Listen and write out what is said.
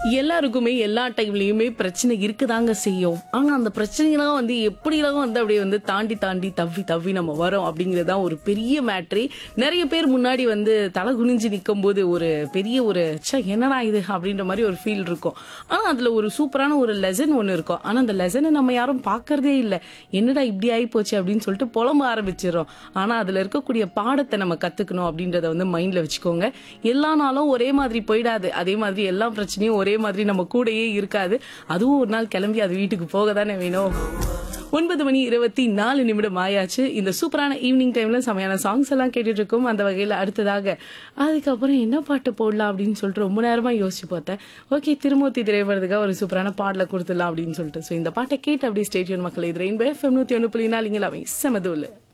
எல்லாருக்குமே எல்லா டைம்லயுமே பிரச்சனை இருக்குதாங்க செய்யும் ஆனா அந்த பிரச்சனைலாம் வந்து எப்படிலாம் வந்து அப்படியே வந்து தாண்டி தாண்டி தவ்வி தவ்வி நம்ம வரோம் அப்படிங்கிறது தான் ஒரு பெரிய மேட்ரி நிறைய பேர் முன்னாடி வந்து தலை குனிஞ்சு நிற்கும் போது ஒரு பெரிய ஒரு ச்சே என்னடா இது அப்படின்ற மாதிரி ஒரு ஃபீல் இருக்கும் ஆனா அதுல ஒரு சூப்பரான ஒரு லெசன் ஒன்று இருக்கும் ஆனா அந்த லெசனை நம்ம யாரும் பார்க்கறதே இல்லை என்னடா இப்படி ஆகி போச்சு அப்படின்னு சொல்லிட்டு புலம்ப ஆரம்பிச்சிடுறோம் ஆனா அதுல இருக்கக்கூடிய பாடத்தை நம்ம கத்துக்கணும் அப்படின்றத வந்து மைண்ட்ல வச்சுக்கோங்க எல்லா நாளும் ஒரே மாதிரி போயிடாது அதே மாதிரி எல்லா பிரச்சனையும் ஒரே மாதிரி நம்ம கூடயே இருக்காது அதுவும் ஒரு நாள் கிளம்பி அது வீட்டுக்கு போக தானே வேணும் ஒன்பது மணி இருபத்தி நாலு நிமிடம் ஆயாச்சு இந்த சூப்பரான ஈவினிங் டைம்ல செமையான சாங்ஸ் எல்லாம் கேட்டுட்டு இருக்கோம் அந்த வகையில அடுத்ததாக அதுக்கப்புறம் என்ன பாட்டு போடலாம் அப்படின்னு சொல்லிட்டு ரொம்ப நேரமா யோசிச்சு பார்த்தேன் ஓகே திருமூர்த்தி திரைப்படத்துக்காக ஒரு சூப்பரான பாடல கொடுத்துடலாம் அப்படின்னு சொல்லிட்டு ஸோ இந்த பாட்டை கேட்டு அப்படியே ஸ்டேடியன் மக்கள் இது ரெயின்பே எஃப்எம் நூத்தி ஒன்று புள்ளி நாலு இங்கே செமதுள்ள